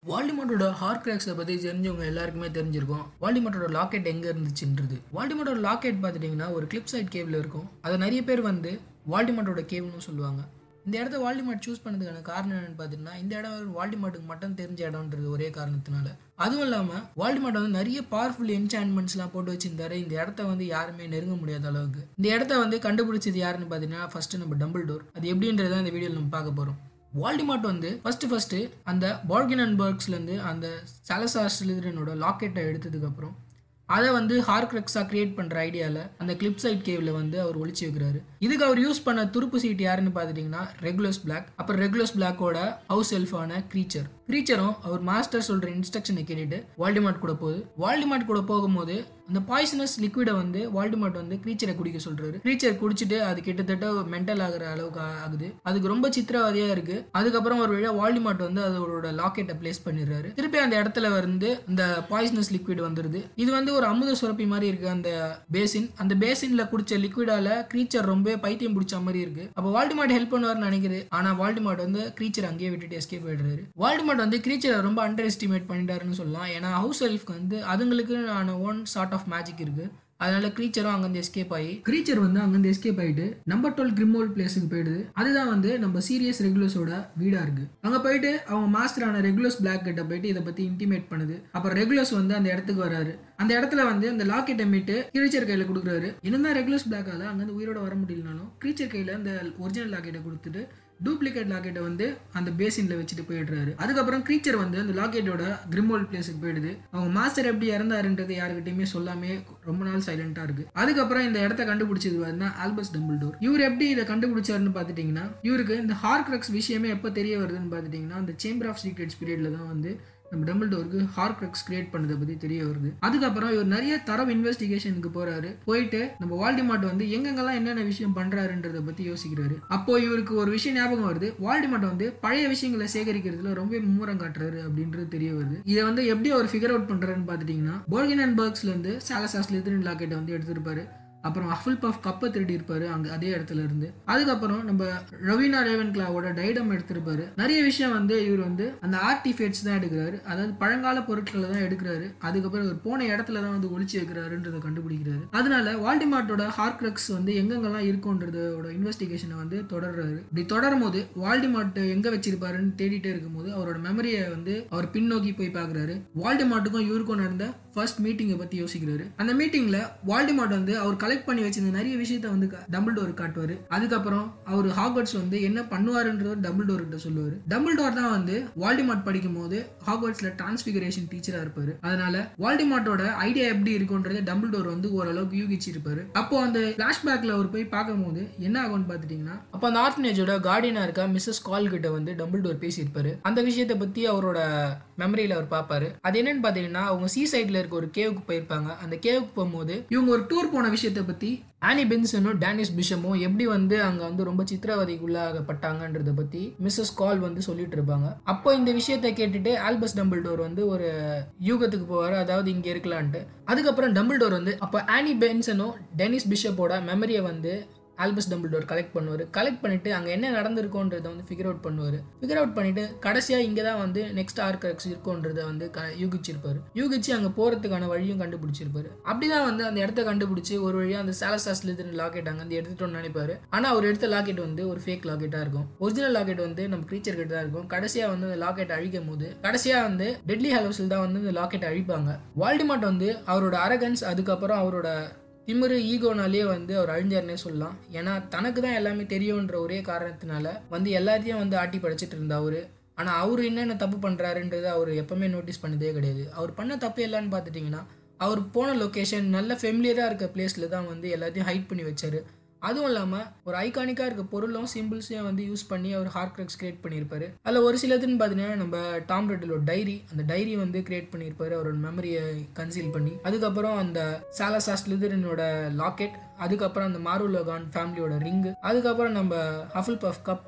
வால்டிமாட்டோட ஹார்க்ராக்ஸை பற்றி தெரிஞ்சவங்க எல்லாருக்குமே தெரிஞ்சிருக்கும் வால்டிமாட்டோட லாக்கெட் எங்கே இருந்துச்சுன்றது வால்டிமாட்டோட லாக்கெட் பார்த்துட்டிங்கன்னா ஒரு கிளிப் சைட் கேவில் இருக்கும் அதை நிறைய பேர் வந்து வால்டிமாட்டோட கேவ்னு சொல்லுவாங்க இந்த இடத்த வால்டிமார்ட் சூஸ் பண்ணதுக்கான காரணம் என்னன்னு பார்த்தீங்கன்னா இந்த இடம் வால்டிமார்ட்டுக்கு மட்டும் தெரிஞ்ச இடம்ன்றது ஒரே காரணத்தினால அதுவும் இல்லாமல் வால்டிமார்ட் வந்து நிறைய பவர்ஃபுல் என்சான்மெண்ட்ஸ்லாம் போட்டு வச்சிருந்தாரு இந்த இடத்த வந்து யாருமே நெருங்க முடியாத அளவுக்கு இந்த இடத்த வந்து கண்டுபிடிச்சது யாருன்னு பார்த்தீங்கன்னா ஃபர்ஸ்ட் நம்ம டம்பிள் டோர் அது எப்படின்றத இந்த வீடியோவில் நம்ம பார்க்க போகிறோம் வால்டிமார்ட் வந்து ஃபர்ஸ்ட் ஃபர்ஸ்ட் அந்த பார்கினன்பர்க்ஸ்லேருந்து அந்த சாலசார் சிலிதரனோட லாக்கெட்டை எடுத்ததுக்கப்புறம் அதை வந்து ஹார்க்ரக்ஸாக கிரியேட் பண்ணுற ஐடியாவில் அந்த கிளிப் சைட் கேவில் வந்து அவர் ஒளிச்சு வைக்கிறாரு இதுக்கு அவர் யூஸ் பண்ண துருப்பு சீட் யாருன்னு பார்த்துட்டிங்கன்னா ரெகுலஸ் பிளாக் அப்புறம் ரெகுலஸ் பிளாக்கோட ஹவுஸ் செல்ஃபான க்ரீச்சர் க்ரீச்சரும் அவர் மாஸ்டர் சொல்கிற இன்ஸ்ட்ரக்ஷனை கேட்டுட்டு வால்டிமார்ட் கூட போகுது வால்டிமார்ட் கூட போகும்போது அந்த பாய்சனஸ் லிக்விடை வந்து வால்டிமார்ட் வந்து க்ரீச்சரை குடிக்க சொல்றாரு க்ரீச்சர் குடிச்சிட்டு அது கிட்டத்தட்ட மென்டல் ஆகுற அளவுக்கு ஆ- ஆகுது அதுக்கு ரொம்ப சித்திரவதையா இருக்கு அதுக்கப்புறம் ஒரு வழியா வால்டிமார்ட் வந்து அதோட லாக்கெட்டை பிளேஸ் பண்ணிடுறாரு திருப்பி அந்த இடத்துல வந்து இந்த பாய்சனஸ் லிக்விட் வந்துருது இது வந்து ஒரு அமுத சுரப்பி மாதிரி இருக்கு அந்த பேசின் அந்த பேசின்ல குடிச்ச லிக்விடால க்ரீச்சர் ரொம்ப பைத்தியம் பிடிச்ச மாதிரி இருக்கு அப்போ வால்டிமார்ட் ஹெல்ப் பண்ணுவார்னு நினைக்குது ஆனா வால்டிமார்ட் வந்து க்ரீச்சர் அங்கேயே விட்டுட்டு எஸ்கேப் ஆயிடுறாரு வால்டிமார்ட் வந்து க்ரீச்சரை ரொம்ப அண்டர் எஸ்டிமேட் பண்ணிட்டாருன்னு சொல்லலாம் ஏன்னா ஹவுஸ் செல்ஃப்க்கு வந்து அதுங்களுக்கு ஆன ஒன் சார்ட் ஆஃப் மேஜிக் இருக்கு அதனால க்ரீச்சரும் அங்கேருந்து எஸ்கேப் ஆகி க்ரீச்சர் வந்து அங்கேருந்து எஸ்கேப் ஆகிட்டு நம்பர் டுவெல் கிரிமோல் பிளேஸுக்கு போயிடுது அதுதான் வந்து நம்ம சீரியஸ் ரெகுலஸோட வீடா இருக்கு அங்க போயிட்டு அவங்க மாஸ்டரான ரெகுலஸ் பிளாக் கிட்ட போயிட்டு இதை பத்தி இன்டிமேட் பண்ணுது அப்புறம் ரெகுலஸ் வந்து அந்த இடத்துக்கு வராரு அந்த இடத்துல வந்து அந்த லாக்கெட்டை மீட்டு க்ரீச்சர் கையில கொடுக்குறாரு என்னதான் ரெகுலஸ் பிளாக்கால அங்கேருந்து உயிரோட வர முடியலனாலும் க்ரீச்சர் கையில அந்த ஒரிஜினல் லாக்கெட்டை கொடுத்துட்டு டூப்ளிகேட் லாக்கெட்டை வந்து அந்த பேசின்ல வச்சுட்டு போயிடுறாரு அதுக்கப்புறம் க்ரீச்சர் வந்து அந்த லாக்கெட்டோட கிரிமோல் பிளேஸுக்கு போயிடுது அவங்க மாஸ்டர் எப்படி இறந்தாருன்றது யாருக்கிட்டையுமே சொல்லாமே ரொம்ப நாள் சைலண்டா இருக்கு அதுக்கப்புறம் இந்த இடத்த கண்டுபிடிச்சது பார்த்தீங்கன்னா ஆல்பஸ் டம்பிள் டோர் இவர் எப்படி இதை கண்டுபிடிச்சாருன்னு பார்த்துட்டிங்கன்னா இவருக்கு இந்த ஹார்க்ரக்ஸ் விஷயமே எப்போ தெரிய வருதுன்னு பார்த்துட்டிங்கன்னா அந்த சேம்பர் ஆஃப் சீக்ரெட்ஸ் பீரியட்ல தான் வந்து நம்ம டம்பிள் டோருக்கு ஹார்க்ரக்ஸ் கிரியேட் பண்ணதை பற்றி தெரிய வருது அதுக்கப்புறம் இவர் நிறைய தரவு இன்வெஸ்டிகேஷனுக்கு போறாரு போயிட்டு நம்ம வால்டிமார்ட் வந்து எங்கெங்கெல்லாம் என்னென்ன விஷயம் பண்றாருன்றத பற்றி யோசிக்கிறாரு அப்போ இவருக்கு ஒரு விஷயம் ஞாபகம் வருது வால்டிமார்ட் வந்து பழைய விஷயங்களை சேகரிக்கிறதுல ரொம்ப மும்முரம் காட்டுறாரு அப்படின்றது தெரிய வருது இதை வந்து எப்படி அவர் ஃபிகர் அவுட் பண்றாருன்னு பார்த்துட்டிங்கன்னா போர்கின் அண்ட் பர்க்ஸ்ல இருந்து சாலசாஸ் லித்ரின் லாக்கெட்டை வந்து எடுத்திருப்பாரு அப்புறம் அஃபுல் பஃப் கப்பை திருடி இருப்பாரு அங்க அதே இடத்துல இருந்து அதுக்கப்புறம் நம்ம ரவீனா ரேவன் கிளாவோட டைடம் எடுத்திருப்பாரு நிறைய விஷயம் வந்து இவர் வந்து அந்த ஆர்டிஃபேட்ஸ் தான் எடுக்கிறாரு அதாவது பழங்கால பொருட்களை தான் எடுக்கிறாரு அதுக்கப்புறம் இவர் போன இடத்துல தான் வந்து ஒளிச்சு வைக்கிறாருன்றதை கண்டுபிடிக்கிறாரு அதனால வால்டிமார்ட்டோட ஹார்க்ரக்ஸ் வந்து எங்கெங்கெல்லாம் இருக்குன்றதோட இன்வெஸ்டிகேஷனை வந்து தொடர்றாரு இப்படி தொடரும் போது வால்டிமார்ட் எங்க வச்சிருப்பாருன்னு தேடிட்டே இருக்கும்போது அவரோட மெமரியை வந்து அவர் பின்னோக்கி போய் பார்க்கறாரு வால்டிமார்ட்டுக்கும் இவருக்கும் நடந்த ஃபர்ஸ்ட் மீட்டிங்கை பத்தி யோசிக்கிறாரு அந்த மீட்டிங்ல வால்டிமார்ட் வந்து அவர் கலெக்ட் பண்ணி வச்சிருந்த நிறைய விஷயத்த வந்து டம்பிள் டோர் காட்டுவாரு அதுக்கப்புறம் அவர் ஹாக்வர்ட்ஸ் வந்து என்ன பண்ணுவாருன்றத டம்பிள் டோர் கிட்ட சொல்லுவாரு டம்பிள் டோர் தான் வந்து வால்டிமார்ட் படிக்கும் போது ஹாக்வர்ட்ஸ்ல டிரான்ஸ்பிகரேஷன் டீச்சரா இருப்பாரு அதனால வால்டிமார்ட்டோட ஐடியா எப்படி இருக்குன்றத டம்பிள் டோர் வந்து ஓரளவுக்கு யூகிச்சிருப்பாரு அப்போ அந்த பிளாஷ்பேக்ல அவர் போய் பார்க்கும்போது என்ன ஆகும்னு பார்த்துட்டீங்கன்னா அப்போ அந்த ஆர்ஃபனேஜோட கார்டியனா இருக்க மிஸ்ஸஸ் கால் கிட்ட வந்து டம்பிள் டோர் பேசியிருப்பாரு அந்த விஷயத்தை பத்தி அவரோட மெமரியில அவர் பார்ப்பாரு அது என்னன்னு பார்த்தீங்கன்னா அவங்க சீ சைட்ல இருக்க ஒரு கேவுக்கு போயிருப்பாங்க அந்த கேவுக்கு போகும்போது இவங்க ஒரு டூர் போன விஷயத்தை பத்தி ஆனி பென்சனும் டேனிஸ் பிஷமும் எப்படி வந்து அங்க வந்து ரொம்ப சித்திரவதைக்குள்ளாகப்பட்டாங்கன்றத பத்தி மிஸ்ஸஸ் கால் வந்து சொல்லிட்டு இருப்பாங்க அப்போ இந்த விஷயத்தை கேட்டுட்டு ஆல்பஸ் டம்பிள் டோர் வந்து ஒரு யூகத்துக்கு போவாரு அதாவது இங்க இருக்கலான்ட்டு அதுக்கப்புறம் டம்பிள் டோர் வந்து அப்போ ஆனி பென்சனும் டெனிஸ் பிஷப்போட மெமரியை வந்து ஆல்பஸ் டம்பிள்டோர் கலெக்ட் பண்ணுவார் கலெக்ட் பண்ணிட்டு அங்கே என்ன நடந்திருக்கோன்றதை வந்து ஃபிகர் அவுட் பண்ணுவார் ஃபிகர் அவுட் பண்ணிட்டு கடைசியாக இங்கே தான் வந்து நெக்ஸ்ட் ஆர்கரெக்ஸ் இருக்கோன்றதை வந்து க யூகிச்சிருப்பாரு யூகிச்சு அங்கே போகிறதுக்கான வழியும் கண்டுபிடிச்சிருப்பாரு அப்படி தான் வந்து அந்த இடத்த கண்டுபிடிச்சி ஒரு வழியாக அந்த சாலசாஸ்ல இருந்து லாக்கெட் அங்கே வந்து எடுத்துட்டோம்னு நினைப்பாரு ஆனால் அவர் எடுத்த லாக்கெட் வந்து ஒரு ஃபேக் லாக்கெட்டாக இருக்கும் ஒரிஜினல் லாக்கெட் வந்து நம்ம க்ரீச்சர் கிட்ட தான் இருக்கும் கடைசியாக வந்து அந்த லாக்கெட் அழிக்கும் போது கடைசியாக வந்து டெட்லி ஹலோஸில் தான் வந்து இந்த லாக்கெட் அழிப்பாங்க வால்டிமார்ட் வந்து அவரோட அரகன்ஸ் அதுக்கப்புறம் அவரோட திமிரு ஈகோனாலேயே வந்து அவர் அழிஞ்சாருன்னே சொல்லலாம் ஏன்னா தனக்கு தான் எல்லாமே தெரியுன்ற ஒரே காரணத்தினால வந்து எல்லாத்தையும் வந்து ஆட்டி படைச்சிட்டு இருந்தா அவரு ஆனால் அவர் என்னென்ன தப்பு பண்ணுறாருன்றது அவர் எப்பவுமே நோட்டீஸ் பண்ணதே கிடையாது அவர் பண்ண தப்பு எல்லான்னு பார்த்துட்டிங்கன்னா அவர் போன லொக்கேஷன் நல்ல ஃபெமிலியராக இருக்க பிளேஸில் தான் வந்து எல்லாத்தையும் ஹைட் பண்ணி வச்சாரு அதுவும் இல்லாமல் ஒரு ஐகானிக்காக இருக்க பொருளும் சிம்பிள்ஸையும் வந்து யூஸ் பண்ணி அவர் ஹார்க்ரக்ஸ் கிரியேட் பண்ணியிருப்பாரு அதில் ஒரு சிலதுன்னு பார்த்தீங்கன்னா நம்ம டாம் ரெட்டிலோட டைரி அந்த டைரி வந்து கிரியேட் பண்ணியிருப்பாரு அவரோட மெமரியை கன்சீல் பண்ணி அதுக்கப்புறம் அந்த சாலசாஸ் லிதரனோட லாக்கெட் அதுக்கப்புறம் அந்த மாருலோகான் ஃபேமிலியோட ரிங்கு அதுக்கப்புறம் நம்ம ஹஃபுல் பஃப் கப்பு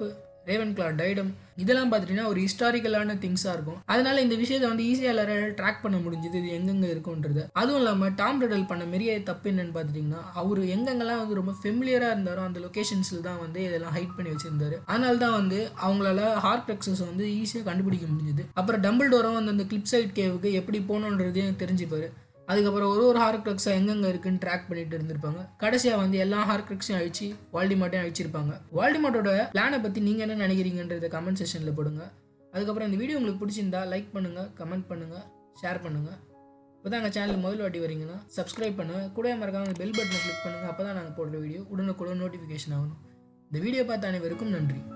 ரேவன் கிளா டைடம் இதெல்லாம் பார்த்துட்டீங்கன்னா ஒரு ஹிஸ்டாரிக்கலான திங்ஸாக இருக்கும் அதனால இந்த விஷயத்தை வந்து ஈஸியாக எல்லாரால ட்ராக் பண்ண முடிஞ்சது இது எங்கெங்கே இருக்குன்றது அதுவும் இல்லாமல் டாம் ரெடல் பண்ண பெரிய தப்பு என்னன்னு பார்த்துட்டிங்கன்னா அவர் எங்கெங்கெல்லாம் வந்து ரொம்ப ஃபெமிலியராக இருந்தாரோ அந்த லொக்கேஷன்ஸில் தான் வந்து இதெல்லாம் ஹைட் பண்ணி வச்சிருந்தாரு அதனால தான் வந்து அவங்களால ஹார்க்ரெக்ஸஸ் வந்து ஈஸியாக கண்டுபிடிக்க முடிஞ்சது அப்புறம் டம்பிள் டோரும் வந்து அந்த கிளிப் சைட் கேவுக்கு எப்படி போகணுன்றதையும் தெரிஞ்சுப்பாரு அதுக்கப்புறம் ஒரு ஒரு ஹார்க்ரக்ஸை எங்கெங்கே இருக்குன்னு ட்ராக் பண்ணிட்டு இருந்திருப்பாங்க கடைசியாக வந்து எல்லா ஹார்க்ரக்ஸையும் அழிச்சு வால்டிமாட்டையும் அழிச்சிருப்பாங்க வால்டிமாட்டோட பிளானை பற்றி நீங்கள் என்ன நினைக்கிறீங்கன்றத கமெண்ட் செஷனில் போடுங்க அதுக்கப்புறம் இந்த வீடியோ உங்களுக்கு பிடிச்சிருந்தா லைக் பண்ணுங்கள் கமெண்ட் பண்ணுங்கள் ஷேர் பண்ணுங்கள் இப்போ தான் எங்கள் சேனல் முதல் வாட்டி வரீங்கன்னா சப்ஸ்கிரைப் பண்ணுங்கள் கூட மறக்காம பெல் பட்டனை கிளிக் பண்ணுங்கள் அப்போ தான் நாங்கள் போடுற வீடியோ உடனுக்குடன் நோட்டிஃபிகேஷன் ஆகணும் இந்த வீடியோ பார்த்த அனைவருக்கும் நன்றி